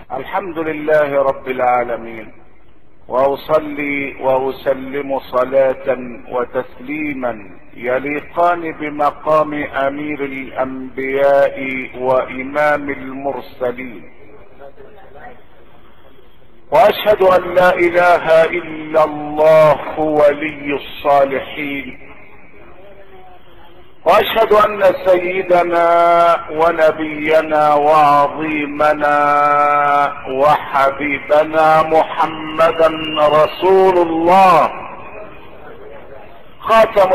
الحمد لله رب العالمين واصلي واسلم صلاه وتسليما يليقان بمقام امير الانبياء وامام المرسلين واشهد ان لا اله الا الله ولي الصالحين واشهد ان سيدنا ونبينا وعظيمنا وحبيبنا محمدا رسول الله خاتم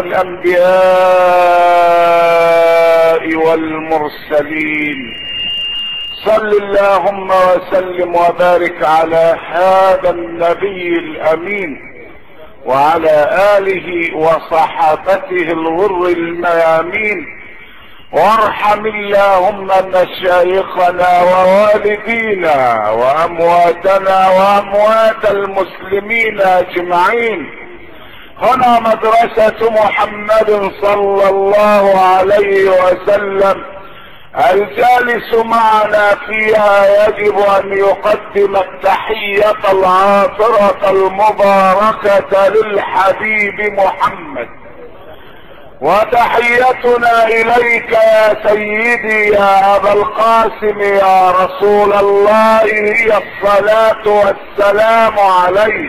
الانبياء والمرسلين صل اللهم وسلم وبارك على هذا النبي الامين وعلى اله وصحابته الغر الميامين وارحم اللهم مشايخنا ووالدينا وامواتنا واموات المسلمين اجمعين هنا مدرسة محمد صلى الله عليه وسلم الجالس معنا فيها يجب ان يقدم التحية العاطرة المباركة للحبيب محمد وتحيتنا اليك يا سيدي يا ابا القاسم يا رسول الله هي الصلاة والسلام عليك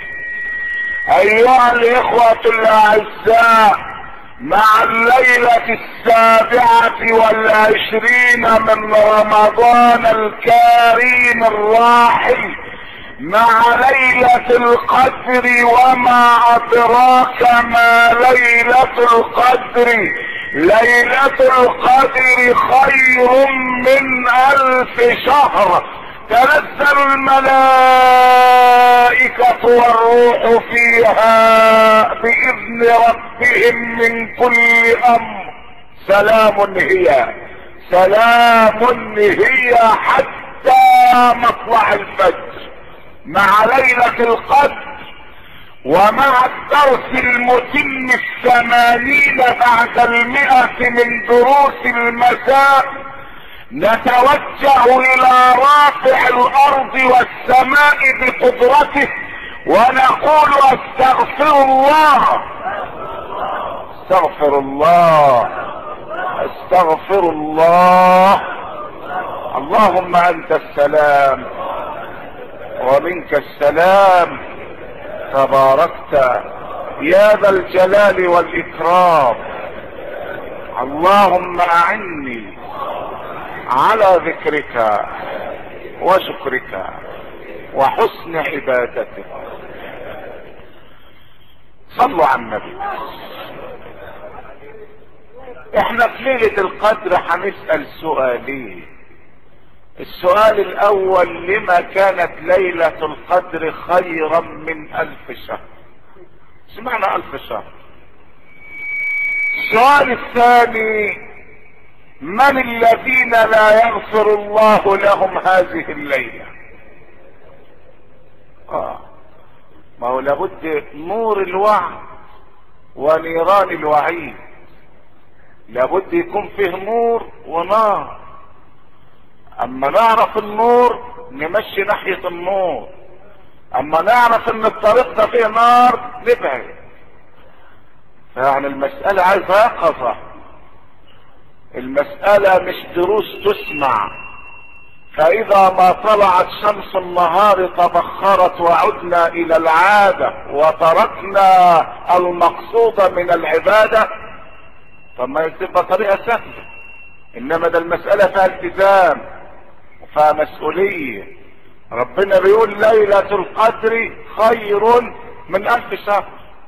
ايها الاخوة الاعزاء مع الليلة السابعة والعشرين من رمضان الكريم الراحل مع ليلة القدر وما أدراك ما ليلة القدر ليلة القدر خير من ألف شهر تنزل الملائكة والروح فيها بإذن ربهم من كل أمر سلام هي سلام هي حتى مطلع الفجر مع ليلة القدر ومع الدرس المتم الثمانين بعد المئة من دروس المساء نتوجه الى رافع الارض والسماء بقدرته ونقول استغفر الله استغفر الله استغفر الله اللهم انت السلام ومنك السلام تباركت يا ذا الجلال والاكرام اللهم اعني على ذكرك وشكرك وحسن عبادتك صلوا على النبي احنا في ليلة القدر هنسأل سؤالين السؤال الاول لما كانت ليلة القدر خيرا من الف شهر سمعنا الف شهر السؤال الثاني من الذين لا يغفر الله لهم هذه الليلة آه. ما هو لابد نور الوعد ونيران الوعيد لابد يكون فيه نور ونار اما نعرف النور نمشي ناحية النور اما نعرف ان الطريق ده فيه نار نبعد فيعني المسألة عايزة يقظة المسألة مش دروس تسمع فإذا ما طلعت شمس النهار تبخرت وعدنا إلى العادة وتركنا المقصود من العبادة طب ما تبقى طريقة سهلة إنما ده المسألة فيها التزام وفيها مسؤولية ربنا بيقول ليلة القدر خير من ألف شهر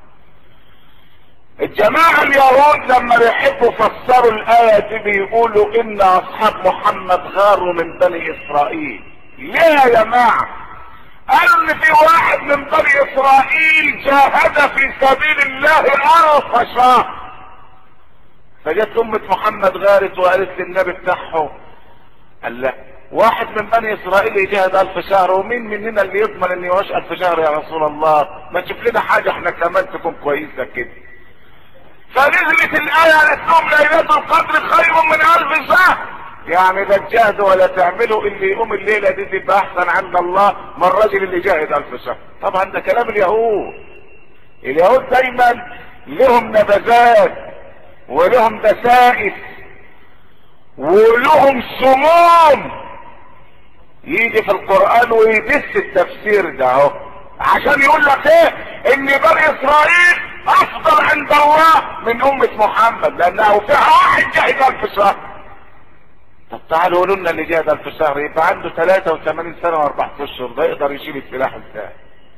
الجماعة اليهود لما بيحبوا يفسروا الآية دي بيقولوا إن أصحاب محمد غاروا من بني إسرائيل. ليه يا جماعة؟ قالوا إن في واحد من بني إسرائيل جاهد في سبيل الله ألف شهر. فجت أمة محمد غارت وقالت للنبي بتاعهم قال لا واحد من بني اسرائيل يجاهد الف شهر ومين مننا اللي يضمن ان يعيش الف شهر يا رسول الله ما تشوف لنا حاجه احنا كمان تكون كويسه كده فنزلت الآية قالت لهم ليلة القدر خير من ألف شهر يعني لا تجاهدوا ولا تعملوا اللي يقوم الليلة دي تبقى احسن عند الله من الراجل اللي جاهد الف شهر طبعا ده كلام اليهود اليهود دايما لهم نبذات ولهم دسائس ولهم سموم يجي في القرآن ويدس التفسير ده اهو عشان يقول لك ايه ان بني اسرائيل افضل عند الله من امة محمد لانه فيها واحد جاهد الف شهر طب تعالوا قولوا لنا اللي جاهد الف شهر يبقى عنده 83 سنة واربع اشهر ده يقدر يشيل السلاح ازاي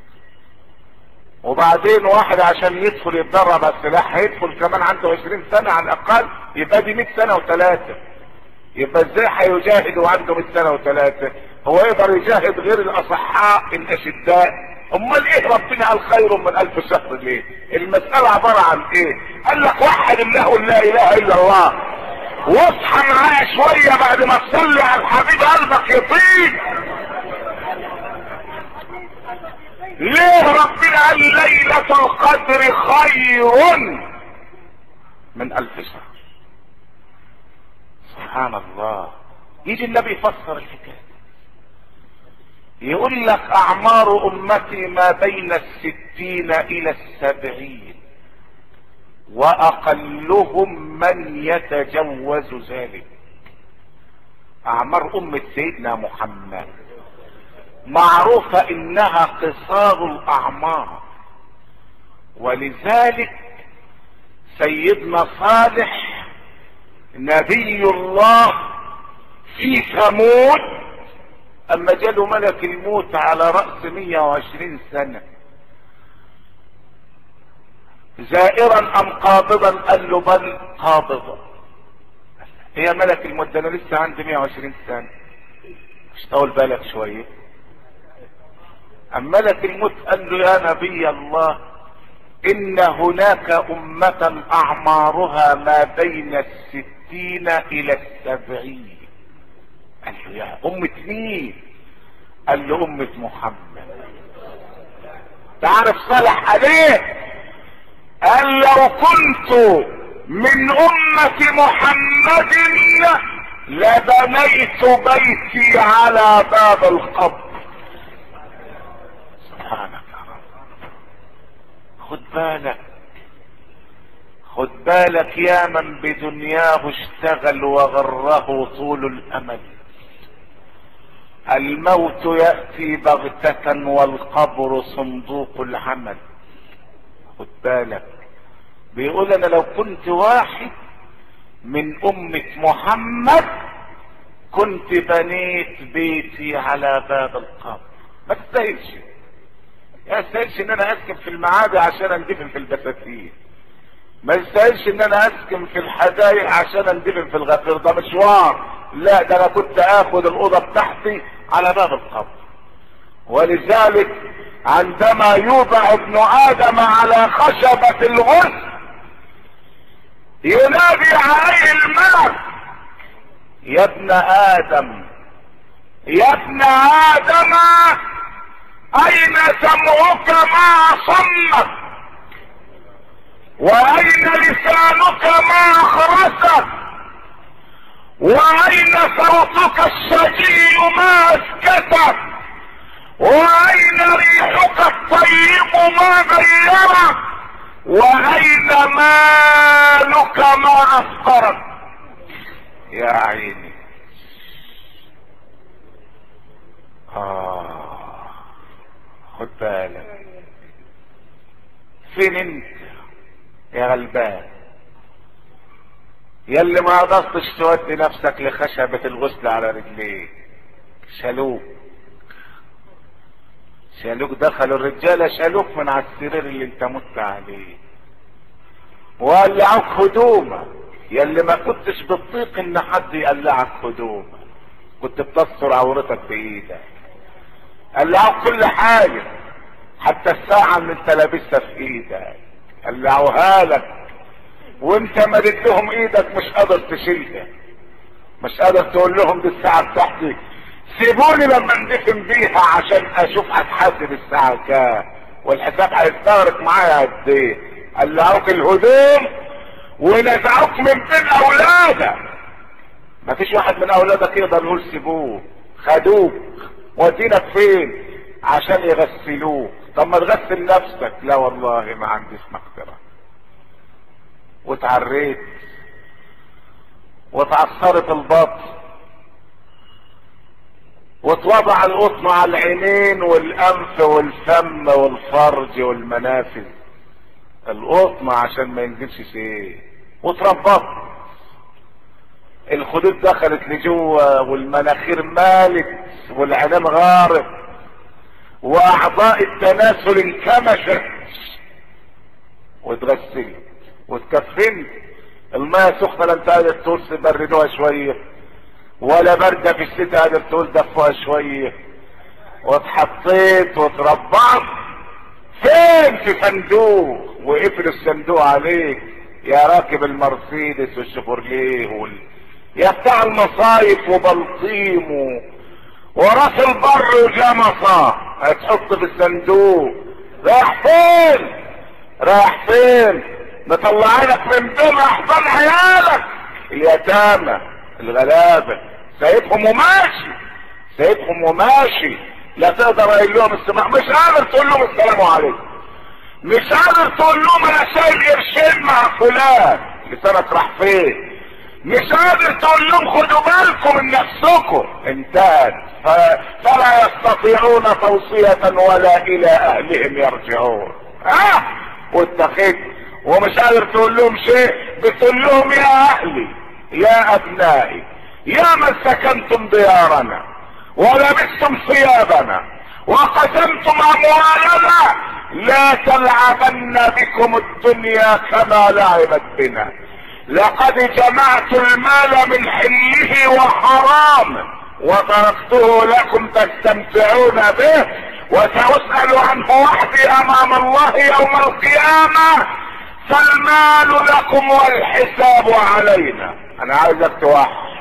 وبعدين واحد عشان يدخل يتدرب على السلاح هيدخل كمان عنده 20 سنة على الاقل يبقى دي 100 سنة وثلاثة يبقى ازاي هيجاهد وعنده 100 سنة وثلاثة هو يقدر يجاهد غير الاصحاء الاشداء امال ايه ربنا قال خير من الف شهر ليه المسألة عبارة عن ايه قال لك وحد الله لا اله الا الله واصحى معايا شوية بعد ما تصلي على الحبيب قلبك يطيب ليه ربنا قال ليلة القدر خير من الف شهر سبحان الله يجي النبي يفسر الحكاية يقول لك اعمار امتي ما بين الستين الى السبعين واقلهم من يتجوز ذلك اعمار امة سيدنا محمد معروفة انها قصار الاعمار ولذلك سيدنا صالح نبي الله في ثمود اما جاله ملك الموت على رأس 120 سنة زائرا ام قابضا قال له بل قابضا هي ملك الموت ده انا لسه عندي 120 سنة مش طول بالك شوية ام ملك الموت قال له يا نبي الله ان هناك امة اعمارها ما بين الستين الى السبعين قال له يا امة مين قال له امة محمد تعرف صالح عليه قال لو كنت من امة محمد لبنيت بيتي على باب القبر سبحانك يا رب خد بالك خد بالك يا من بدنياه اشتغل وغره طول الامل الموت يأتي بغتة والقبر صندوق العمل خد بالك بيقول انا لو كنت واحد من امة محمد كنت بنيت بيتي على باب القبر ما تستاهلش ما يستاهلش ان انا اسكن في المعادي عشان اندفن في البساتين ما يستاهلش ان انا اسكن في الحدائق عشان اندفن في الغفير ده مشوار لا ده انا كنت اخد الاوضه بتاعتي على باب القبر ولذلك عندما يوضع ابن ادم على خشبة الغسل ينادي عليه الملك يا ابن ادم يا ابن ادم اين سمعك ما صمت واين لسانك ما اخرسك واين صوتك الشجي ما اسكتك واين ريحك الطيب ما غيرك واين مالك ما افقرك يا عيني آه خد بالك فين انت يا غلبان يلي ما قدرتش تودي نفسك لخشبة الغسل على رجليك شالوك شالوك دخلوا الرجالة شالوك من على السرير اللي انت مت عليه وقلعوك هدومك يلي ما كنتش بتطيق ان حد يقلعك هدومك كنت بتستر عورتك بايدك قلعوك كل حاجة حتى الساعة اللي انت لابسها في ايدك قلعوها لك وانت مدد لهم ايدك مش قادر تشيلها مش قادر تقول لهم دي الساعة بتاعتي سيبوني لما اندفن بيها عشان اشوف هتحاسب الساعة كام والحساب هيستغرق معايا قد ايه قلعوك الهدوم ونزعوك من بين اولادك ما فيش واحد من اولادك يقدر يقول سيبوه خدوك ودينك فين عشان يغسلوك طب ما تغسل نفسك لا والله ما عنديش مقدرة واتعريت واتعصرت البطن واتوضع القطن على العينين والانف والفم والفرج والمنافذ القطن عشان ما ينزلش شيء واتربطت الخدود دخلت لجوه والمناخير مالت والعينين غارت واعضاء التناسل انكمشت واتغسلت واتكفنت الماء سخنه لا انت قادر تقول بردوها شويه ولا بارده في الشتاء قادر تقول دفوها شويه واتحطيت واتربعت فين في صندوق وقفل الصندوق عليك يا راكب المرسيدس والشيفورليه وال... يا بتاع المصايف وبلطيم و... وراس البر وجمصة هتحط في الصندوق رايح فين رايح فين مطلعينك من بين احضان عيالك اليتامى الغلابة سايبهم وماشي سايبهم وماشي لا تقدر قايل لهم السماح مش قادر تقول لهم السلام عليكم مش قادر تقول لهم انا شايل قرشين مع فلان لسانك راح فين مش قادر تقول لهم خدوا بالكم من نفسكم انتهت ف... فلا يستطيعون توصية ولا الى اهلهم يرجعون ها أه؟ واتخذت ومش قادر تقول لهم شيء بتقول لهم يا اهلي يا ابنائي يا من سكنتم ديارنا ولبستم ثيابنا وقسمتم اموالنا لا تلعبن بكم الدنيا كما لعبت بنا لقد جمعت المال من حله وحرام وتركته لكم تستمتعون به وسأسأل عنه وحدي امام الله يوم القيامة فالمال لكم والحساب علينا انا عايزك توحد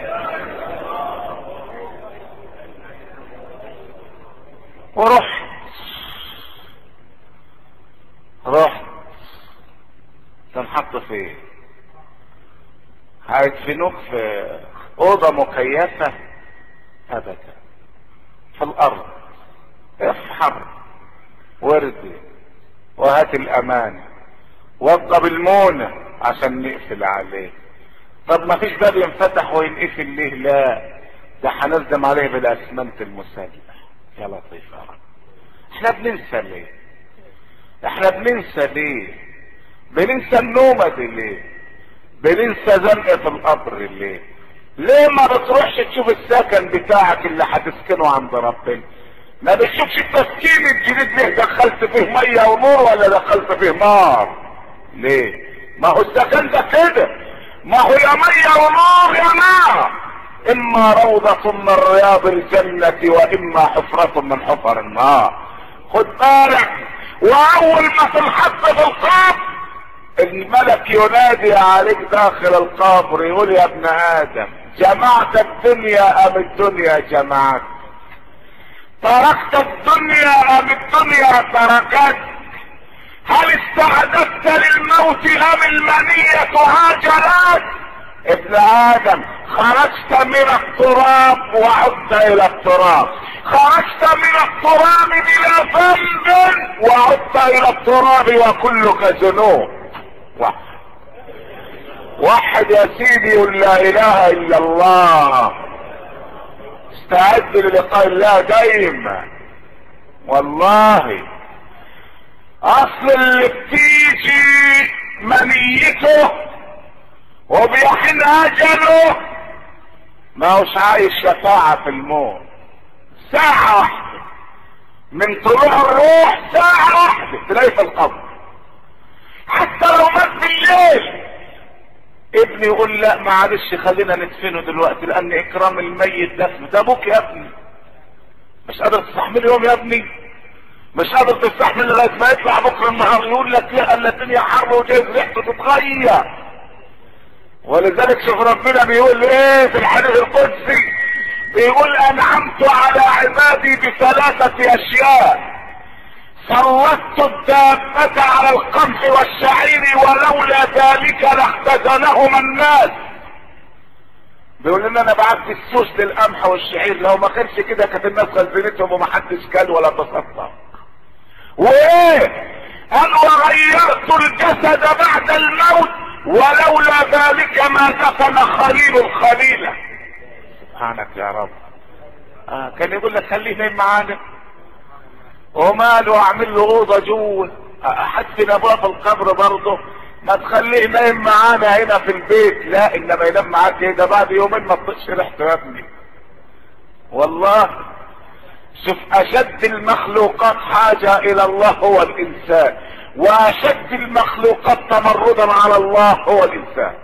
ورحت رحت تنحط فين هيدفنوك في اوضه مكيفه ابدا في الارض افحر وردي وهات الامانه وضب المونة عشان نقفل عليه طب ما فيش باب ينفتح وينقفل ليه لا ده هنلزم عليه بالاسمنت المسلح يا لطيف يا رب احنا بننسى ليه احنا بننسى ليه بننسى النومة دي ليه بننسى زنقة القبر ليه ليه ما بتروحش تشوف السكن بتاعك اللي هتسكنه عند ربنا ما بتشوفش التسكين الجديد ليه دخلت فيه مية ونور ولا دخلت فيه نار ليه ما هو السكن ده كده ما هو يا مية ونور يا نار اما روضة من رياض الجنة واما حفرة من حفر النار خد بالك واول ما تنحط في القبر الملك ينادي عليك داخل القبر يقول يا ابن ادم جمعت الدنيا ام الدنيا جمعت تركت الدنيا ام الدنيا تركت هل استعددت للموت ام المنية هاجرت ابن ادم خرجت من التراب وعدت الى التراب خرجت من التراب بلا ذنب وعدت الى التراب وكلك ذنوب وحد يا سيدي قل لا اله الا الله استعد للقاء الله دايما والله اصل اللي بتيجي منيته وبيحن اجله ما هوش عايش شفاعة في الموت ساعة واحدة من طلوع الروح ساعة واحدة تلاقي في القبر حتى لو مات بالليل ابني يقول لا معلش خلينا ندفنه دلوقتي لان اكرام الميت دفن ده ابوك يا ابني مش قادر تستحمل يوم يا ابني مش قادر تستحمل لغايه ما يطلع بكره النهار يقول لك لا الدنيا حر وجايز ريحته تتغير ولذلك شوف ربنا بيقول ايه في الحديث القدسي بيقول انعمت على عبادي بثلاثة اشياء سلطت الدابة على القمح والشعير ولولا ذلك لاختزنهما الناس بيقول لنا انا بعت السوس للقمح والشعير لو ما كانش كده كانت الناس خزنتهم ومحدش كل ولا تصدق وايه قال وغيرت الجسد بعد الموت ولولا ذلك ما دفن خليل الخليلة سبحانك يا رب آه كان يقول لك خليه نايم معانا وماله اعمل له اوضه جوه حسن ابوها في القبر برضه ما تخليه نايم معانا هنا في البيت لا انما ينام معاك ايه ده بعد يومين ما تطقش ريحته يا ابني والله شوف اشد المخلوقات حاجة الى الله هو الانسان واشد المخلوقات تمردا على الله هو الانسان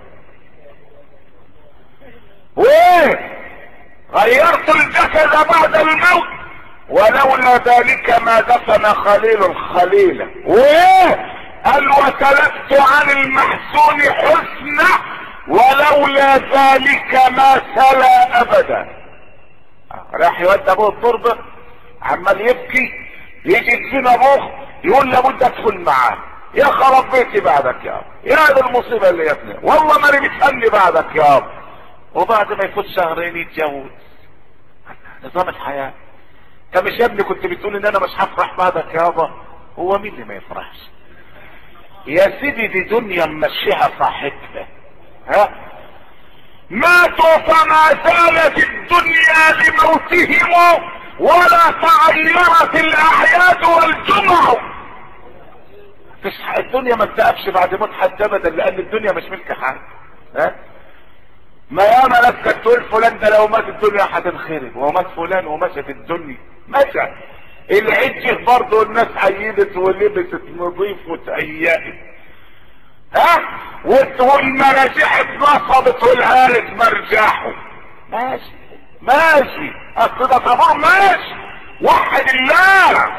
وايه غيرت الجسد بعد الموت ولولا ذلك ما دفن خليل الخليلة وايه قال وتلفت عن المحسون حسنا ولولا ذلك ما سلا ابدا راح يودي ابوه التربة عمال يبكي يجي يدفن ابوه يقول لابد ادخل معاه يا خرب بيتي بعدك يا يا دي المصيبة اللي يا ابني والله ماني متهني بعدك يا وبعد ما يفوت شهرين يتجوز نظام الحياة انت مش يا ابني كنت بتقول ان انا مش هفرح بعدك يابا هو مين اللي ما يفرحش يا سيدي دي دنيا ممشيها صاحبنا ها ماتوا فما زالت الدنيا لموتهم ولا تغيرت الاعياد والجمع فيش الدنيا ما بتقفش بعد موت حد ابدا لان الدنيا مش ملك حد ها ما ياما ناس كانت تقول فلان ده لو مات الدنيا هتنخرب وهو مات فلان ومشت الدنيا مشى العجه برضه الناس عيدت ولبست نظيف وتهيأت ها والمراجيح اتنصبت والهالت مرجاحه ماشي ماشي اصل ده طابور ماشي وحد الله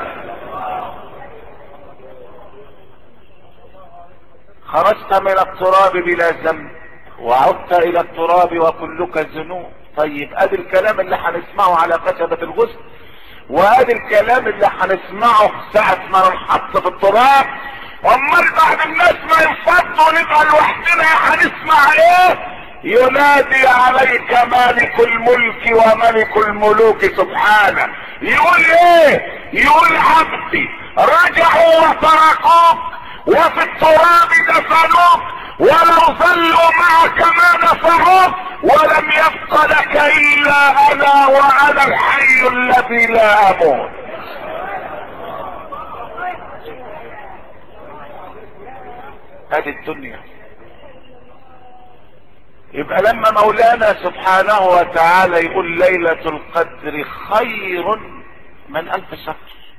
خرجت من التراب بلا ذنب وعدت الى التراب وكلك ذنوب طيب ادي الكلام اللي هنسمعه على خشبة الغسل وادي الكلام اللي هنسمعه ساعة ما نحط في التراب امال بعد الناس ما ينفضوا نبقى لوحدنا هنسمع ايه ينادي عليك مالك الملك وملك الملوك سبحانه يقول ايه يقول عبدي رجعوا وتركوك وفي التراب دفنوك ولو ظلوا معك ما نفعوك ولم يبق لك الا انا وانا الحي الذي لا اموت هذه الدنيا يبقى لما مولانا سبحانه وتعالى يقول ليلة القدر خير من الف شهر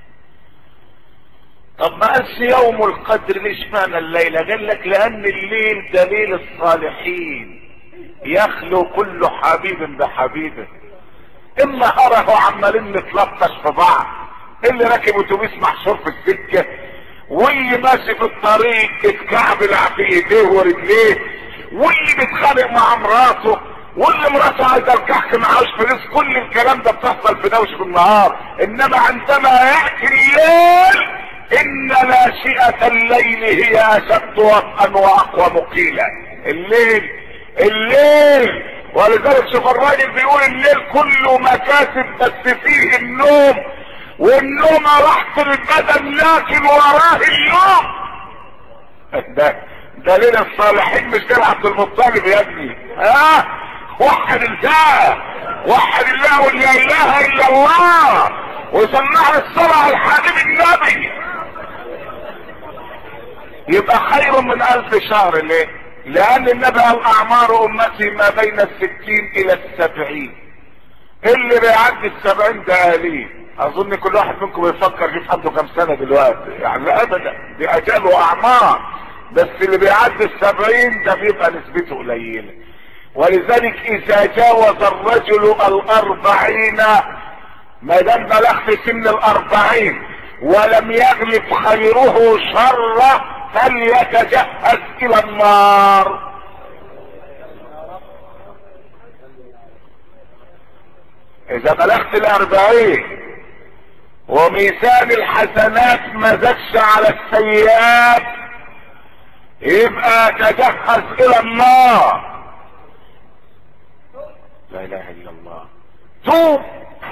طب ما قالش يوم القدر ليش معنى الليلة قال لك لان الليل دليل الصالحين يخلو كل حبيب بحبيبه اما اره عمالين نتلطش في بعض اللي راكب اتوبيس محشور في السكه واللي ماشي في الطريق اتكعبل في ايديه ورجليه واللي بيتخانق مع مراته واللي مراته عايزه الكحك معهوش فلوس كل الكلام ده بتحصل في دوشه النهار انما عندما ياتي الليل ان ناشئة الليل هي اشد وطئا واقوى مقيلا الليل الليل ولذلك شوف الراجل بيقول الليل كله مكاسب بس فيه النوم والنوم راحة البدن لكن وراه اليوم ده دليل الصالحين مش كده عبد المطلب يا ابني ها وحد الله وحد الله ولا اله الا الله وسمع الصلاة على الحبيب النبي يبقى خير من الف شهر ليه لان النبي قال اعمار امتي ما بين الستين الى السبعين اللي بيعدي السبعين ده قليل اظن كل واحد منكم يفكر يشوف عنده كام سنه دلوقتي يعني ابدا دي اجال واعمار بس اللي بيعدي السبعين ده بيبقى نسبته قليله ولذلك اذا جاوز الرجل الاربعين ما دام بلغ في سن الاربعين ولم يغلب خيره شره فليتجهز الى النار اذا بلغت الاربعين وميزان الحسنات ما زادش على السيئات يبقى تجهز الى النار لا اله الا الله توب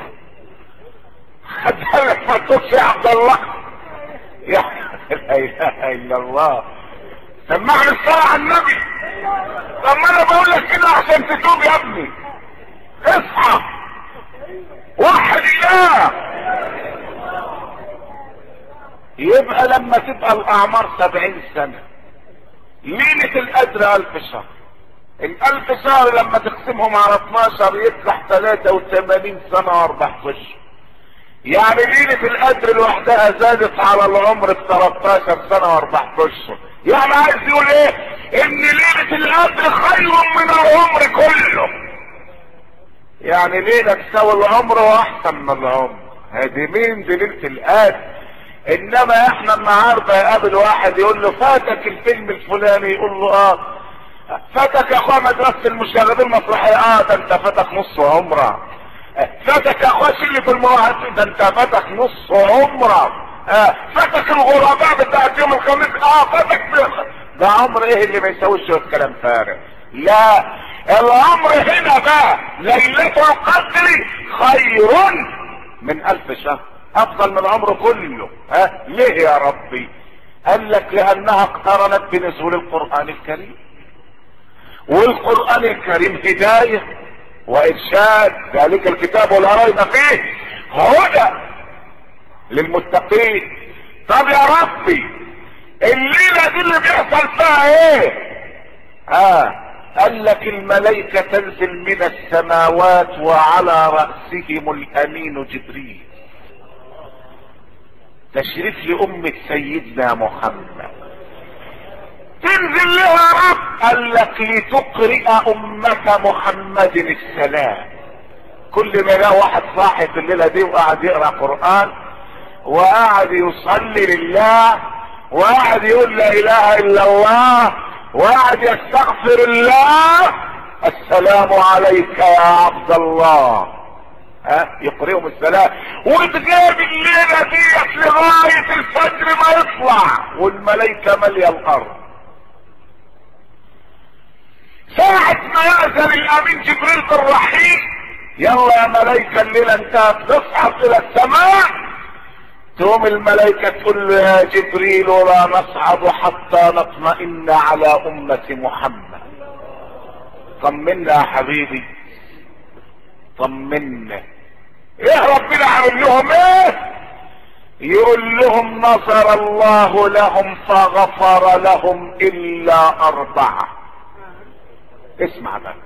خدامك ما تقولش يا عبد الله يا لا اله الا الله سمعني الصلاة على النبي طب ما انا بقول لك كده عشان تتوب يا ابني اصحى وحد الله يبقى لما تبقى الاعمار سبعين سنة ليلة القدر الف شهر الالف شهر لما تقسمهم على 12 يطلع 83 سنة واربع اشهر يعني ليلة القدر لوحدها زادت على العمر ب 13 سنة واربع اشهر يعني عايز يقول ايه ان ليلة القدر خير من العمر كله يعني ليلة تساوي العمر واحسن من العمر هذه مين دي ليلة القدر انما احنا النهارده يقابل واحد يقول له فاتك الفيلم الفلاني يقول له اه فاتك يا اخويا مدرسة المشاغبين المسرحية اه ده انت فاتك نص عمره فاتك يا اخويا شلة المواهب ده انت فاتك نص عمره آه فاتك الغرباء بتاعت يوم الخميس اه فاتك ده عمر ايه اللي ما يساويش شويه كلام فارغ لا الامر هنا بقى ليلة القدر خير من الف شهر افضل من العمر كله ها ليه يا ربي قال لك لانها اقترنت بنزول القرآن الكريم والقرآن الكريم هداية وارشاد ذلك الكتاب ولا ريب فيه هدى للمتقين طب يا ربي الليلة دي اللي بيحصل فيها ايه ها قال لك الملائكة تنزل من السماوات وعلى رأسهم الامين جبريل تشريف لأمة سيدنا محمد تنزل لها رب قال لك لتقرئ أمة محمد السلام كل ما يلاقي واحد صاحي في الليلة دي وقاعد يقرأ قرآن وقاعد يصلي لله وقاعد يقول لا إله إلا الله وقاعد يستغفر الله السلام عليك يا عبد الله ها يقرئهم السلام وتجاب الليلة ديت لغاية الفجر ما يطلع والملائكة مالية الارض ساعة ما يأذن الامين جبريل الرحيم يلا يا ملائكة الليلة انت تصعد الى السماء تقوم الملائكة تقول له يا جبريل لا نصعد حتى نطمئن على امة محمد طمنا يا حبيبي طمنا ايه ربنا عامل لهم ايه يقول لهم نصر الله لهم فغفر لهم الا اربعة اسمع بقى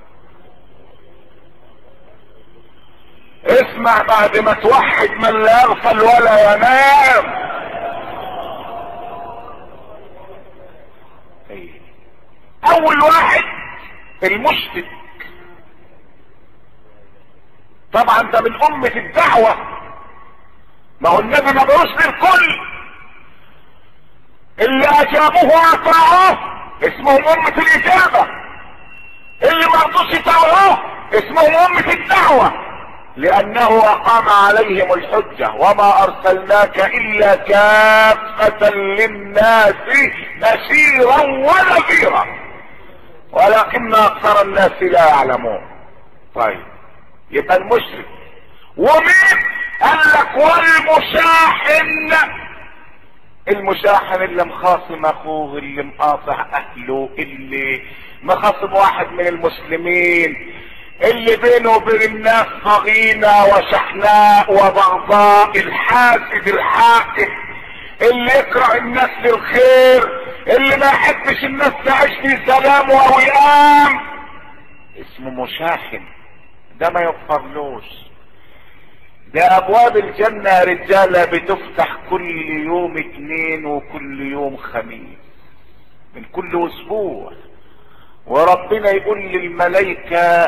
اسمع بعد ما توحد من لا يغفل ولا ينام اول واحد المشرك طبعا ده من امة الدعوة ما هو النبي ما بيقولش للكل اللي اجابوه واطاعوه اسمهم امة الاجابة اللي ما رضوش يطاوعوه اسمهم امة الدعوة لانه اقام عليهم الحجة وما ارسلناك الا كافة للناس بشيرا ونذيرا ولكن اكثر الناس لا يعلمون طيب يبقى المشرك ومين قال لك والمشاحن المشاحن اللي مخاصم اخوه اللي مقاطع اهله اللي مخاصم واحد من المسلمين اللي بينه وبين الناس ضغينة وشحناء وبغضاء الحاسد الحاقد اللي يكره الناس للخير اللي ما يحبش الناس تعيش في سلام ووئام اسمه مشاحن ده ما يغفرلوش ده ابواب الجنة يا رجالة بتفتح كل يوم اتنين وكل يوم خميس من كل اسبوع وربنا يقول للملائكة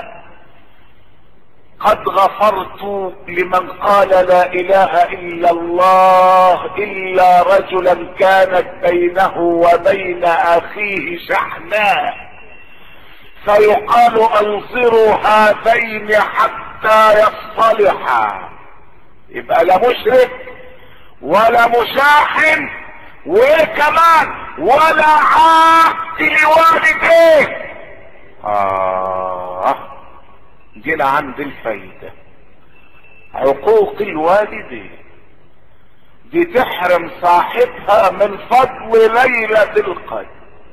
قد غفرت لمن قال لا اله الا الله الا رجلا كانت بينه وبين اخيه شحناء فيقال انظروا هذين حتى يصطلحا يبقى لا مشرك ولا مشاحن وايه كمان ولا عاق لوالديه آه جينا عند الفايدة عقوق الوالدين دي تحرم صاحبها من فضل ليلة القدر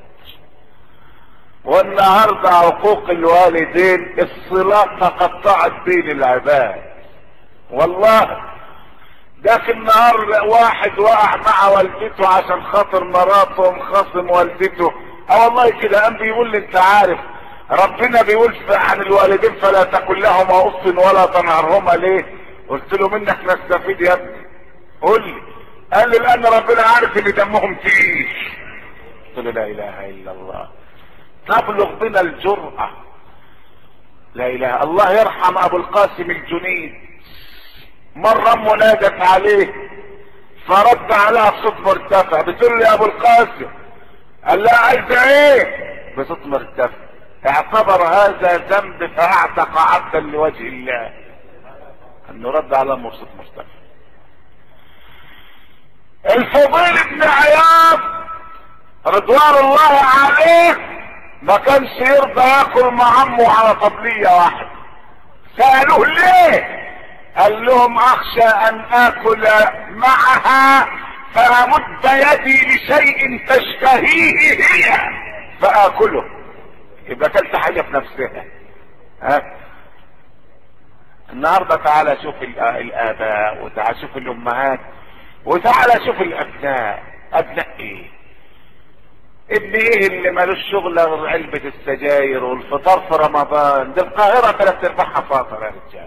والنهاردة عقوق الوالدين الصلات تقطعت بين العباد والله ده في النهار واحد وقع مع والدته عشان خاطر مراته ومخاصم والدته اه والله كده قام بيقول لي انت عارف ربنا بيقول عن الوالدين فلا تكن لهما اف ولا تنهرهما ليه قلت له منك نستفيد يا ابني قول لي قال لي لان ربنا عارف ان دمهم تقيل قلت له لا اله الا الله تبلغ بنا الجرأة لا اله الله يرحم ابو القاسم الجنيد مرة امه نادت عليه فرد عليها بصوت مرتفع بتقول له يا ابو القاسم قال لها عايزه ايه بصوت مرتفع اعتبر هذا ذنب فاعتق عبدا لوجه الله انه رد على امه بصوت مرتفع الفضيل بن عياض رضوان الله عليه ما كانش يرضى ياكل مع عمه على طبليه واحده سالوه ليه قال لهم اخشى ان اكل معها فامد يدي لشيء تشتهيه هي فاكله يبقى كلت حاجه في نفسها ها النهارده تعالى شوف الاباء وتعالى شوف الامهات وتعالى شوف الابناء ابناء ايه ابن ايه اللي مالوش شغل غير علبة السجاير والفطار في رمضان دي القاهرة ثلاث ارباعها فاطر يا رجال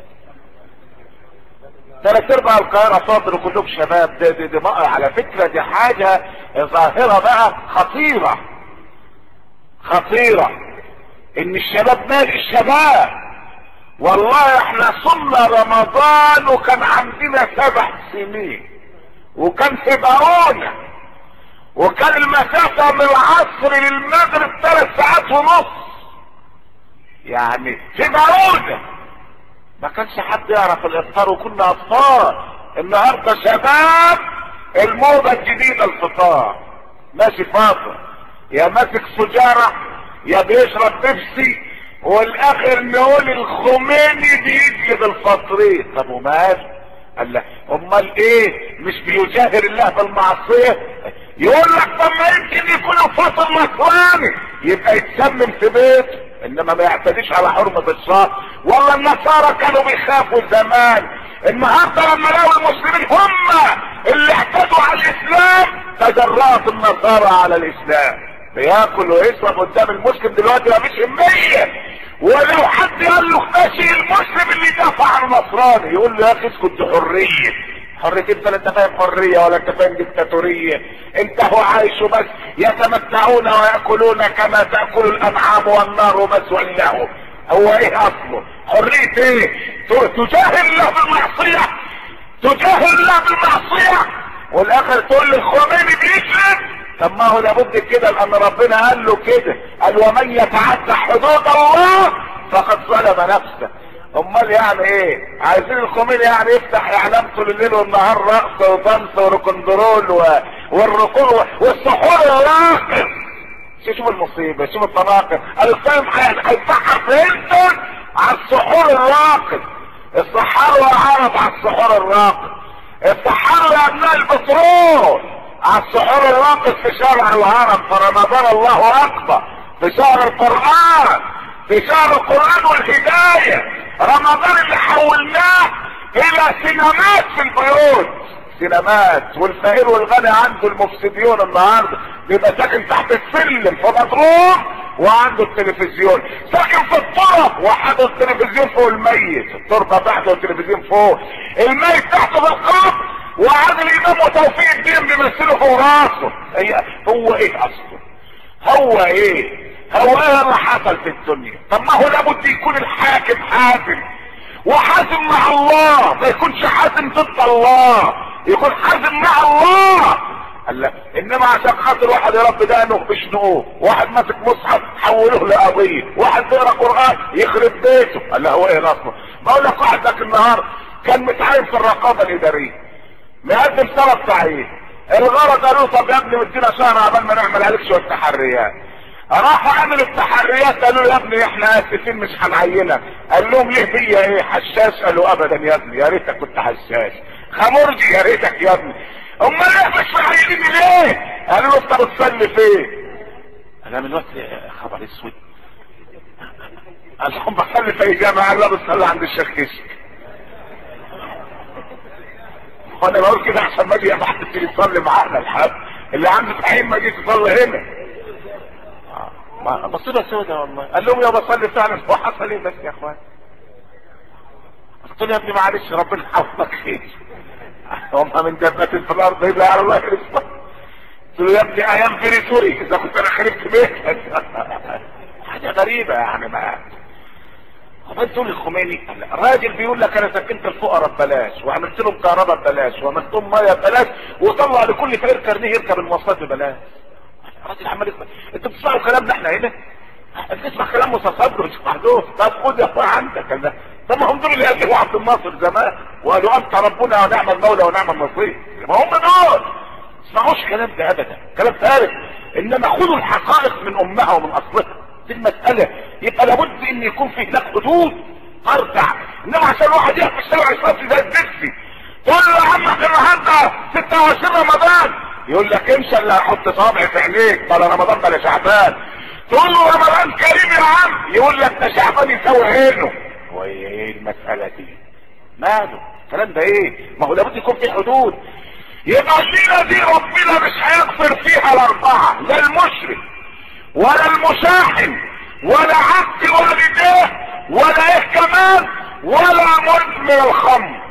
ثلاث ارباع القاهرة فاطر وكلهم شباب دي, دي, دي بقى على فكرة دي حاجة ظاهرة بقى خطيرة خطيرة ان الشباب مال الشباب والله احنا صمنا رمضان وكان عندنا سبع سنين وكان في بارونا وكان المسافة من العصر للمغرب ثلاث ساعات ونص يعني في بارونا ما كانش حد يعرف الافطار وكنا اطفال النهارده شباب الموضة الجديدة الفطار ماشي فاطر يا ماسك سجارة يا بيشرب بيبسي والاخر نقول الخميني بيجلب الفطرين طب ومال قال لك امال ايه مش بيجاهر الله بالمعصيه يقول لك طب ما يمكن يكون فطر نصراني يبقى يتسمم في بيته انما ما يعتديش على حرمة الصلاة والله النصارى كانوا بيخافوا زمان النهارده لما لقوا المسلمين هم اللي اعتدوا على الاسلام تجرأت النصارى على الاسلام بياكل ويشرب قدام المسلم دلوقتي ما فيش همية ولو حد قال له ماشي المسلم اللي دافع عن النصراني يقول له يا اخي اسكت دي حريه حريه انت لا انت فاهم حريه ولا انت فاهم ديكتاتوريه انت هو عايش بس يتمتعون وياكلون كما تاكل الانعام والنار مسوى لهم هو ايه اصله حريه ايه تجاهل الله بالمعصيه تجاهل الله بالمعصيه والاخر تقول لي الخميني بيسلم طب ما هو لابد كده لان ربنا قال له كده قال ومن يتعدى حدود الله فقد ظلم نفسه امال يعني ايه عايزين الخميني يعني يفتح اعلام طول الليل والنهار رقص وطنس وركندرول و... والركوع والسحور الراقص شوف المصيبه شوف التناقض الاسلام هيسحر فهمتوا على السحور الراقص السحار العرب على السحور الراقص السحار يا ابناء البترول على السحور الراقص في شارع الهرم في رمضان الله اكبر في شهر القرآن في شهر القرآن والهداية رمضان اللي حولناه الى سينمات في البيوت سينمات والفقير والغني عنده المفسديون النهارده بيبقى ساكن تحت السلم في مضروب وعنده التلفزيون ساكن في الطرف وحاطط التلفزيون فوق الميت التربه تحته والتلفزيون فوق الميت تحته في القبر وعادل الامام وتوفيق الدين بيمثلوا فوق راسه هي هو ايه اصله هو ايه هو ايه اللي حصل في الدنيا طب ما هو لابد يكون الحاكم حازم وحازم مع الله ما يكونش حازم ضد الله يكون حازم مع الله قال لا انما عشان خاطر واحد يرب دقنه بشنقوه واحد ماسك مصحف حوله لقضيه واحد بيقرا قران يخرب بيته قال لا هو ايه الاصل بقول لك واحد ذاك النهار كان متعين في الرقابه الاداريه مقدم سبب تعيين الغرض قالوا طب يا ابني مدينا شهر عبال ما نعمل عليك شويه تحريات راحوا عملوا التحريات قالوا له يا ابني احنا اسفين مش هنعينك قال لهم ليه بيا ايه حشاش قالوا ابدا يا ابني يا ريتك كنت حشاش خمرجي يا ريتك يا ابني امال ايه مش معينيني ليه قالوا له انت بتصلي فين انا من وقت خبر اسود قال لهم بصلي في اي جامعه قال لا بصلي عند الشيخ كشك وانا بقول كده عشان ما اجي ابعت تيجي تصلي معانا الحاج اللي عنده تعيين ما يجيش يصلي هنا ما مصيبه سودة والله قال لهم يا بصلي فعلا هو حصل ايه بس يا اخوان قلت له يا ابني معلش ربنا يحفظك خير هم من دبات في الارض يبقى على الله يرزقك قلت له يا ابني ايام في سوري اذا كنت انا خربت بيتك حاجه غريبه يعني ما وبعدين تقول الخميني الراجل بيقول لك انا سكنت الفقراء ببلاش وعملت لهم كهرباء ببلاش وعملت لهم ميه ببلاش وطلع لكل فقير كارنيه يركب المواصلات ببلاش الراجل عمال يسمع انتوا بتسمعوا كلامنا احنا هنا بتسمع كلام متصدر مش محدود طب خد يا اخويا عندك الله طب ما هم دول اللي قالوا عبد الناصر زمان وقالوا انت ربنا ونعم المولى ونعم النصير ما هم دول اسمعوش كلام ده ابدا كلام فارغ انما خذوا الحقائق من امها ومن اصلها دي المسألة يبقى لابد ان يكون في هناك حدود ترجع انما عشان واحد يحفظ الشارع يصلي زي الدكسي تقول له يا عم احنا النهارده 26 رمضان يقول لك امشي اللي هحط صابعي في عينيك بلا رمضان بلا شعبان تقول له رمضان كريم يا عم يقول لك ده شعبان يساوي عينه هو ايه المسألة دي ماله الكلام ده ايه ما هو لابد يكون في حدود يبقى الليلة دي ربنا مش هيغفر فيها الاربعة لا المشرك ولا المشاحن ولا عق والديه ولا ايه كمان ولا مدمن الخمر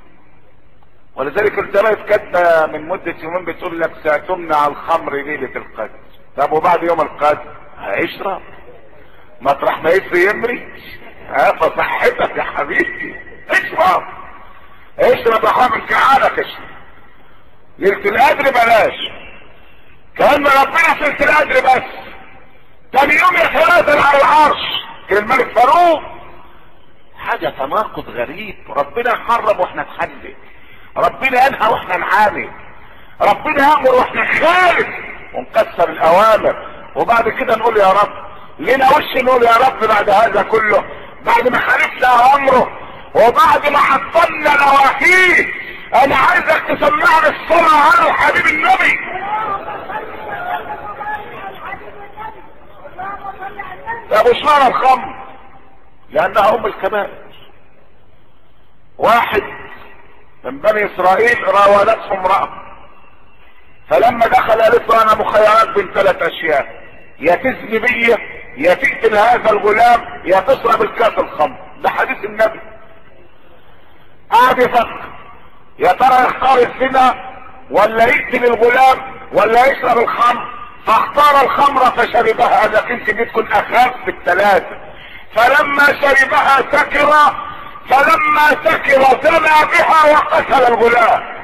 ولذلك الجرايد كاتبه من مده يومين بتقول لك ستمنع الخمر ليله القدر طب وبعد يوم القدر هيشرب مطرح ما يسري يمري ها فصحتك يا حبيبي اشرب اشرب يا حامل كعانك اشرب ليله القدر بلاش كان ربنا في ليله القدر بس تاني يوم يتنازل على العرش كان الملك فاروق حاجة تناقض غريب ربنا حرم واحنا نحلل ربنا ينهى واحنا نعامل ربنا يامر واحنا نخالف ونكسر الاوامر وبعد كده نقول يا رب لنا وش نقول يا رب بعد هذا كله بعد ما خالفنا امره وبعد ما حطلنا نواهيه انا عايزك تسمعني الصلاة على حبيب النبي يا ابو شعر الخمر لانها ام الكبائر واحد من بني اسرائيل راودته امرأة فلما دخل قالت له انا مخيرات بين ثلاث اشياء يا تزني بيا يا تقتل هذا الغلام يا تشرب الكاس الخمر ده حديث النبي قعد يفكر يا ترى يختار الزنا ولا يقتل الغلام ولا يشرب الخمر فاختار الخمر فشربها لكن دي تكون اخف في الثلاثة فلما شربها سكر فلما سكر زنى بها وقتل الغلام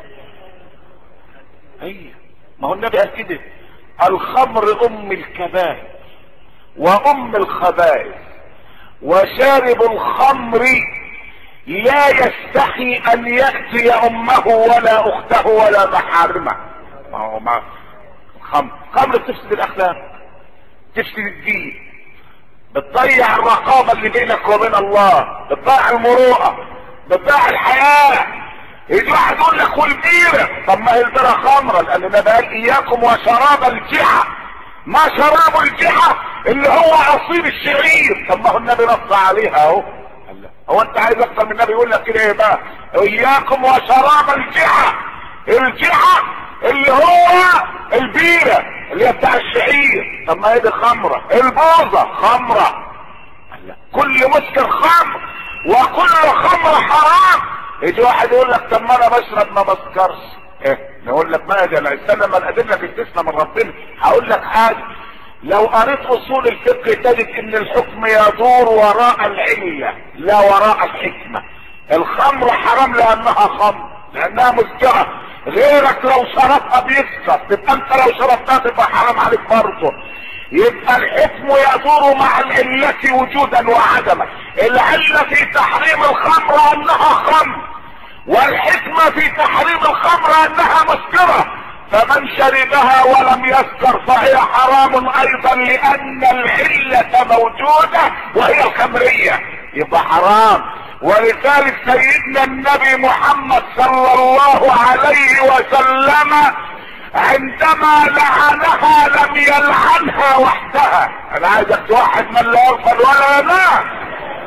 ايوه ما هو النبي قال كده الخمر ام الكبائر وام الخبائث وشارب الخمر لا يستحي ان ياتي امه ولا اخته ولا محارمه ما هو ما خمر خمر بتفسد الاخلاق تفسد الدين بتضيع الرقابة اللي بينك وبين الله بتضيع المروءة بتضيع الحياة يجي واحد يقول لك والبيرة طب ما هي البيرة خمرة لان النبي قال اياكم وشراب الجحا ما شراب الجحا اللي هو عصير الشعير طب ما هو النبي نص عليها اهو هو انت عايز اكتر من النبي يقول لك كده ايه بقى اياكم وشراب الجحا الجحا اللي هو البيرة اللي هي بتاع الشعير طب ما هي دي خمرة البوظة خمرة كل مسكر خمر وكل خمر حرام يجي واحد يقول لك طب ما انا بشرب ما بسكرش ايه نقول لك ما يا استنى ما الادله بتسمع من ربنا هقول لك حاجه لو قريت اصول الفقه تجد ان الحكم يدور وراء العله لا وراء الحكمه الخمر حرام لانها خمر لانها مسكره غيرك لو شربها بيسكر تبقى انت لو شربتها تبقى حرام عليك برضه يبقى الحكم يدور مع العلة وجودا وعدما العلة في تحريم الخمر انها خمر والحكمة في تحريم الخمر انها مسكرة فمن شربها ولم يسكر فهي حرام ايضا لان العلة موجودة وهي الخمرية يبقى حرام ولذلك سيدنا النبي محمد صلى الله عليه وسلم عندما لعنها لم يلعنها وحدها انا عايزك توحد من لا يغفل ولا ينام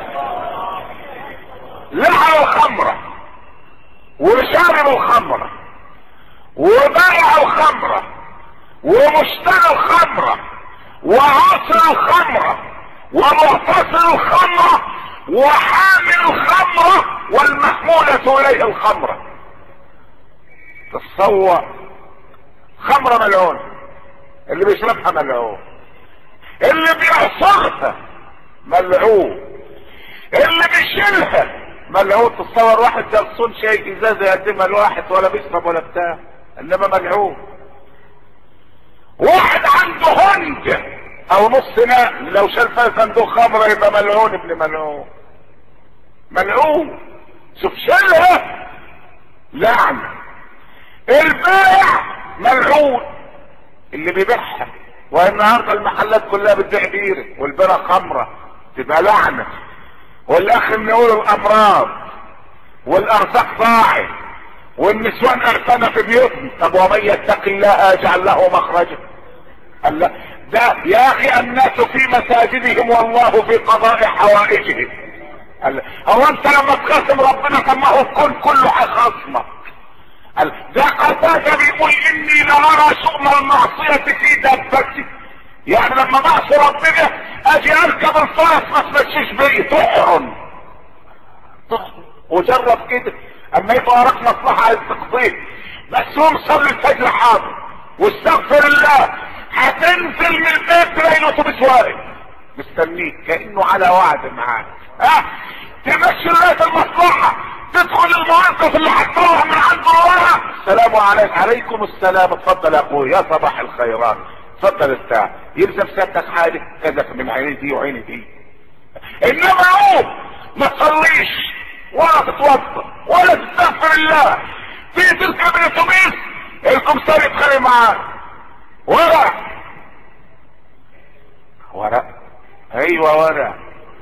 لعن الخمرة وشارب الخمرة وبائع الخمرة ومشتري الخمرة وعاصر الخمرة ومغتصر الخمرة وحامل الخمرة والمحمولة اليه الخمرة تصور خمرة ملعون اللي بيشربها ملعون اللي بيعصرها ملعون اللي بيشيلها ملعون تصور واحد يغصون شيء ازازه يقدمها لواحد ولا بيشرب ولا بتاع انما ملعون واحد عنده هنج او نص نقل لو شال فيها صندوق خمره يبقى ملعون ابن ملعون ملعون شوف شالها لعنه البائع ملعون اللي بيبيعها والنهارده المحلات كلها بتبيع بيره والبيره خمره تبقى لعنه والاخر نقول الامراض والارزاق ضاعت والنسوان ارسنه في بيوتنا طب ومن يتق الله يجعل له مخرجا قال لا ده يا اخي الناس في مساجدهم والله في قضاء حوائجهم قال هو انت لما تخاصم ربنا طب ما هو الكون كله هيخاصمك قال ده قتاده بيقول اني لارى شؤم المعصيه في دابتي يعني لما معصي ربنا اجي اركب الفرس ما تمشيش بيا تحرم تحرم وجرب كده اما يبقى وراك مصلحه عايز تقضيه بس قوم صلي الفجر حاضر واستغفر الله هتنزل من البيت تلاقي الاتوبيس واقف مستنيك كانه على وعد معاك ها تمشي لغايه المصلحه تدخل الموقف اللي هتطلع من عند الله السلام عليكم عليكم السلام اتفضل يا اخوي يا صباح الخيرات اتفضل الساعة يلزم سيادتك حاجة كذا من عيني دي وعيني دي انما قوم ما تصليش ولا تتوضا ولا تستغفر الله في تركب الاتوبيس الكمسار يتخانق معاك ورق ورق ايوه ورق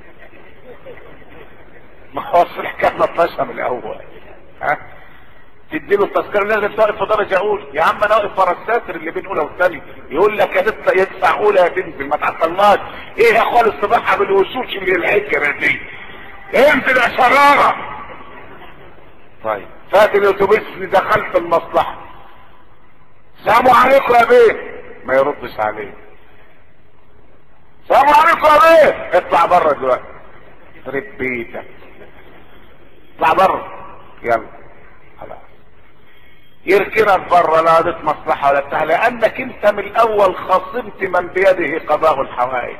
ما هو الحكايه نطشها من الاول ها تديله التذكره لازم تقف في درجه اولى يا عم انا واقف ورا الساتر اللي بين اولى والثانيه يقول لك يا تدفع يدفع اولى يا تنزل ما تعطلناش ايه يا اخوان الصباحه بالوشوش اللي العكره دي انزل يا شراره طيب فات الاتوبيس اللي دخلت المصلحه سلام عليكم يا بيه ما يردش عليه سلام عليكم يا بيه اطلع بره دلوقتي يخرب بيتك اطلع بره يلا خلاص يركنك بره لا قضيت مصلحه ولا بتاع لانك انت من الاول خاصمت من بيده قضاء الحوائج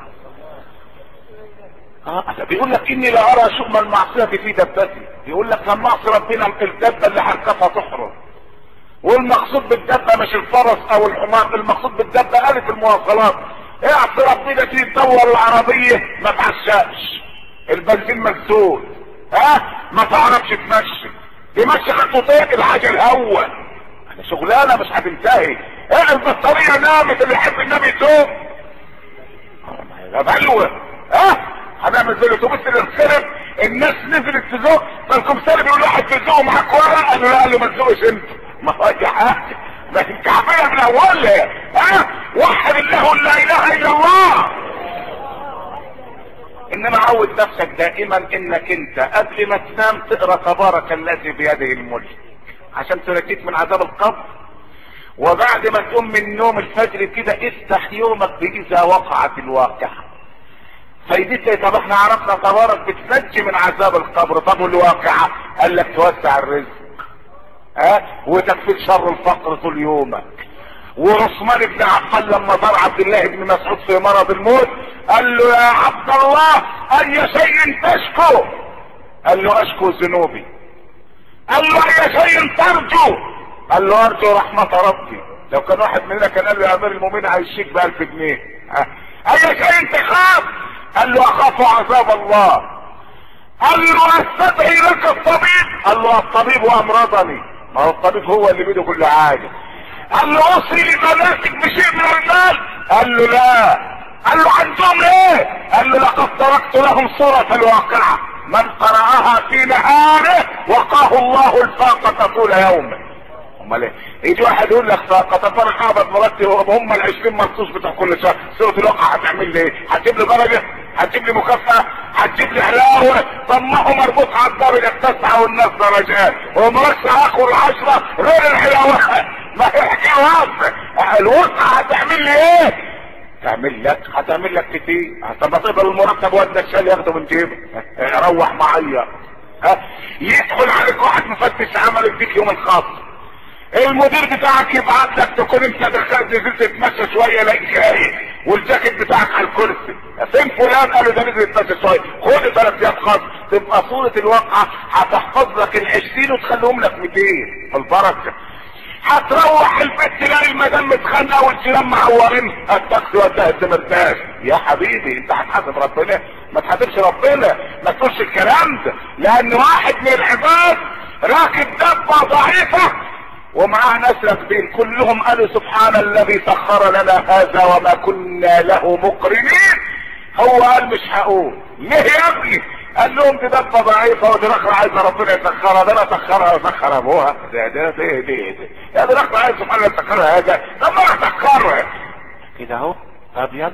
اه بيقول لك اني لا ارى شؤم المعصيه في دبتي بيقول لك لما اعصي ربنا الدبه اللي هركبها تحرم والمقصود بالدبه مش الفرس او الحمار المقصود بالدبه الف المواصلات اعصي ربنا تيجي تدور العربيه ما تعشاش البنزين مسدود ها ما تعرفش تمشي تمشي خطوتين العجل هو انا شغلانه مش هتنتهي ايه البطاريه نامت اللي يحب النبي يتوب يا بلوه ها هنعمل زي الاتوبيس اللي انخرب الناس نزلت تزوق فالكمساري بيقول واحد تزوق معاك ورق قال له لا قال له ما تزوقش انت ما هو يا حاجه ما انت عاملها من اولها ها وحد الله لا اله الا الله انما عود نفسك دائما انك انت قبل ما تنام تقرا تبارك الذي بيده الملك عشان تنجيك من عذاب القبر وبعد ما تقوم من نوم الفجر كده افتح يومك باذا وقعت الواقعه فايدتها طب احنا عرفنا تبارك بتنجي من عذاب القبر طب والواقعه قال لك توسع الرزق ها أه؟ وتكفيك شر الفقر طول يومك وعثمان بن عفان لما زار عبد الله بن مسعود في مرض الموت قال له يا عبد الله اي شيء تشكو قال له اشكو ذنوبي قال له اي شيء ترجو قال له ارجو رحمة ربي لو كان واحد مننا كان قال له يا امير المؤمنين هيشيك ب 1000 جنيه اي شيء تخاف قال له اخاف عذاب الله قال له استدعي لك الطبيب قال له الطبيب امرضني ما هو الطبيب هو اللي بيده كل حاجه قال له اوصي لمناسك بشيء من المال قال له لا قال له عندهم ايه قال له لقد تركت لهم صورة الواقعة من قرأها في نهاره وقاه الله الفاقة طول يومه امال ايه يجي واحد يقول لك فاقة طب انا حافظ مرتب هم ال 20 منصوص بتوع كل شهر سورة الواقعة هتعمل لي ايه هتجيب لي درجة هتجيب لي مكافأة هتجيب لي علاوة طب ما هو مربوط على الدرجة التاسعة والناس درجات ومركز اخر العشرة غير العلاوة ما هي حكاية واضحة الوسعة هتعمل لي ايه تعمل لك هتعمل لك كتير طب ما تقبل المرتب واد الشال ياخده من جيبك روح معايا ها يدخل عليك واحد مفتش عمل يديك يوم الخاص المدير بتاعك يبعت لك تكون انت دخلت نزلت تتمشى شويه لاقي جاي والجاكيت بتاعك على الكرسي فين فلان قالوا ده نزل يتمشى شويه خد ثلاث ايام خاص تبقى صوره الواقعه هتحفظ لك ال 20 وتخليهم لك 200 البركه هتروح البيت تلاقي المدام متخانقه والجيران معورين التاكسي وداها الدمرداش يا حبيبي انت هتحاسب ربنا ما تحاسبش ربنا ما تقولش الكلام ده لان واحد من العباد راكب دبه ضعيفه ومعاه ناس راكبين كلهم قالوا سبحان الذي سخر لنا هذا وما كنا له مقرنين هو قال مش هقول ليه يا ابني قال لهم دي دبه ضعيفه ودي رخرة عايزه ربنا يسخرها ده انا سخرها وسخر ابوها ده ده ده ده, ده. يا دي رخرة عايز سبحان الله يسخرها هذا طب ما انا اسخرها كده اهو طب يلا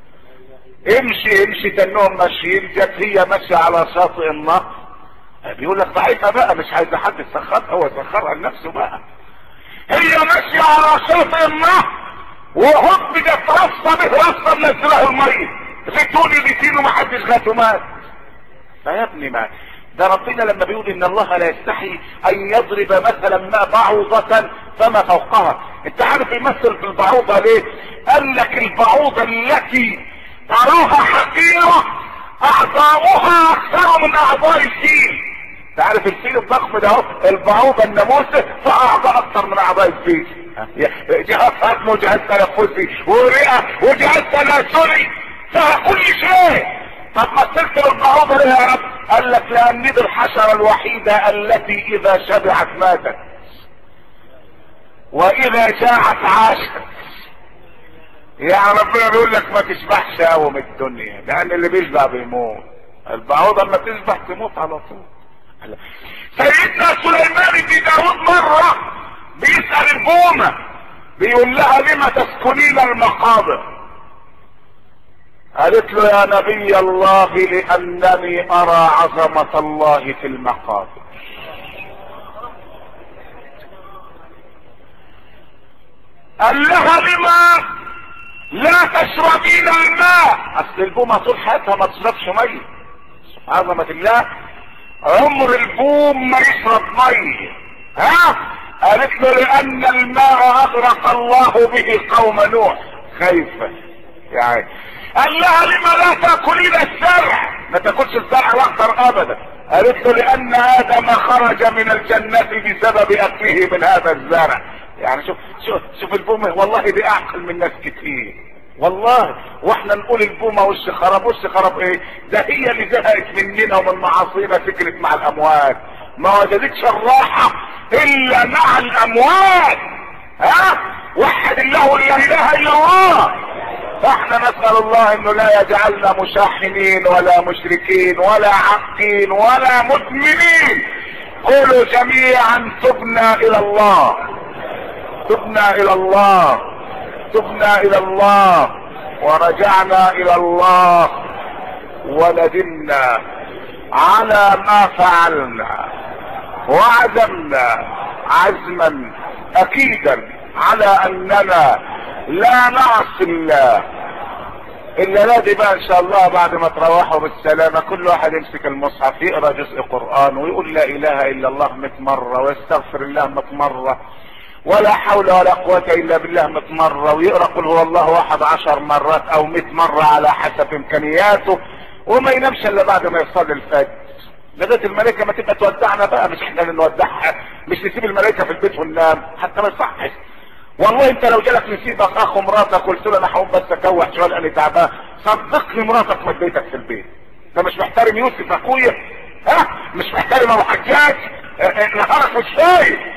امشي امشي تنهم ماشيين جت هي ماشيه على شاطئ النهر بيقول لك ضعيفه بقى مش عايزه حد يسخرها هو سخرها لنفسه بقى هي ماشيه على شاطئ النهر وهوب جت رصه به رصه منزلها الميه غتوني غتين ومحدش غاته مات فيا ابني ما ده ربنا لما بيقول ان الله لا يستحي ان يضرب مثلا ما بعوضة فما فوقها انت عارف يمثل في البعوضة ليه قال لك البعوضة التي تراها حقيرة اعضاؤها اكثر من اعضاء الفيل انت عارف الفيل الضخم ده اهو البعوضة الناموسة فاعضاء اكثر من اعضاء الفيل جهاز هضم وجهاز تنفسي ورئة وجهاز تناسلي فيها كل شيء طب مثلت البعوضة ليه يا رب قال لك لان دي الحشرة الوحيدة التي اذا شبعت ماتت واذا جاعت عاشت يعني ربنا بيقول لك ما تشبعش قوي من الدنيا لان اللي بيشبع بيموت البعوضة اما تشبع تموت على طول سيدنا سليمان بن داود مرة بيسأل البومة بيقول لها لما تسكنين المقابر قالت له يا نبي الله لانني ارى عظمة الله في المقابر قال لها لما لا تشربين الماء اصل البومة طول حياتها ما تشربش مية عظمة الله عمر البوم ما يشرب مية ها قالت له لان الماء اغرق الله به قوم نوح خايفة يعني قال لها لما لا تاكلين الزرع ما تاكلش الزرع الاخضر ابدا قالت له لان ادم خرج من الجنة بسبب اكله من هذا الزرع يعني شوف شوف شوف البومة والله دي اعقل من ناس كتير والله واحنا نقول البومة وش خراب وش خراب ايه ده هي اللي زهقت مننا ومن معاصينا فكرت مع الاموات ما وجدتش الراحة الا مع الاموات ها وحد الله لا اله الا الله فاحنا نسأل الله انه لا يجعلنا مشاحنين ولا مشركين ولا عاقين ولا مدمنين قولوا جميعا تبنا الى الله تبنا الى الله تبنا الى الله ورجعنا الى الله وندمنا على ما فعلنا وعزمنا عزما اكيدا على اننا لا نعصي الله الا نادي بقى ان شاء الله بعد ما تروحوا بالسلامة كل واحد يمسك المصحف يقرا جزء قرآن ويقول لا اله الا الله 100 مرة ويستغفر الله 100 مرة ولا حول ولا قوة الا بالله 100 مرة ويقرا قل هو الله احد عشر مرات او 100 مرة على حسب امكانياته وما ينامش الا بعد ما يصلي الفجر لغايه الملائكه ما تبقى تودعنا بقى مش احنا اللي نودعها مش نسيب الملائكه في البيت وننام حتى ما يصحش والله انت لو جالك نسيبك اخو مراتك قلت له انا هقوم بس اكوح شويه لاني تعبان صدقني مراتك مديتك في البيت انت مش محترم يوسف اخويا ها مش محترم ابو حجاج اه اه نهارك مش فايق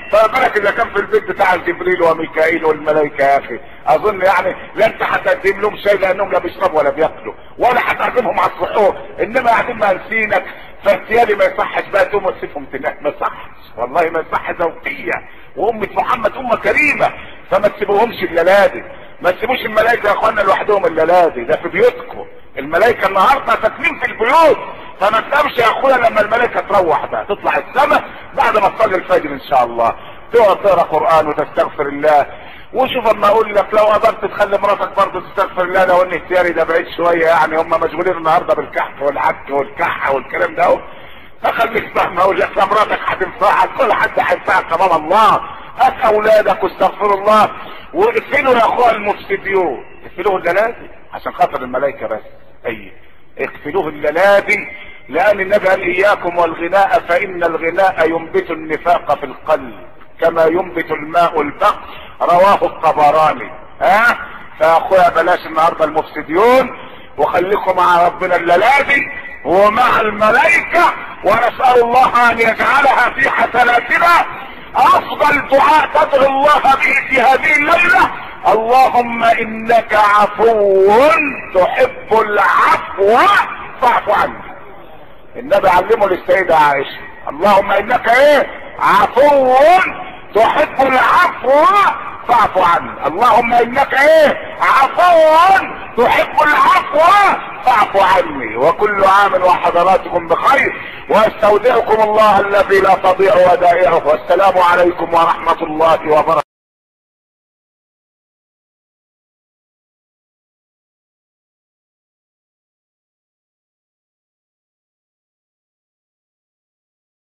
فما بالك اذا كان في البيت بتاع جبريل وميكائيل والملائكه يا اخي اظن يعني لا انت هتقدم لهم شيء لانهم لا بيشربوا ولا بياكلوا ولا هتعزمهم على السحور انما قاعدين مانسينك فالتالي ما يصحش بقى تقوم وتسيبهم تنام ما يصحش والله ما يصح ذوقيه وامه محمد امه كريمه فما تسيبوهمش الليالي ما تسيبوش الملائكه يا اخوانا لوحدهم الليالي ده في بيوتكم الملائكه النهارده ساكنين في البيوت فما تنامش يا اخويا لما الملائكه تروح بقى تطلع السماء بعد ما تصلي الفجر ان شاء الله تقعد تقرا قران وتستغفر الله وشوف اما اقول لك لو قدرت تخلي مراتك برضه تستغفر الله لو ان اختياري ده بعيد شويه يعني هم مشغولين النهارده بالكحك والعك والكحه والكلام ده اهو فخليك فاهم اقول لك مراتك هتنفعك كل حد هينفعك امام الله هات اولادك واستغفر الله واقفلوا يا اخويا المفسدين اقفلوه الليالي عشان خاطر الملائكه بس اي اقفلوه الليالي لان النبي قال اياكم والغناء فان الغناء ينبت النفاق في القلب كما ينبت الماء البقر رواه الطبراني ها فاخويا بلاش النهارده المفسدين وخليكم مع ربنا الليالي ومع الملائكة ونسأل الله ان يجعلها في حسناتنا افضل دعاء تدعو الله به في هذه الليلة اللهم انك عفو تحب العفو فاعف عني النبي علمه للسيدة عائشة اللهم انك ايه عفو تحب العفو فاعف عني اللهم انك ايه عفو تحب العفو فاعف عني وكل عام وحضراتكم بخير واستودعكم الله الذي لا تضيع ودائعه والسلام عليكم ورحمة الله وبركاته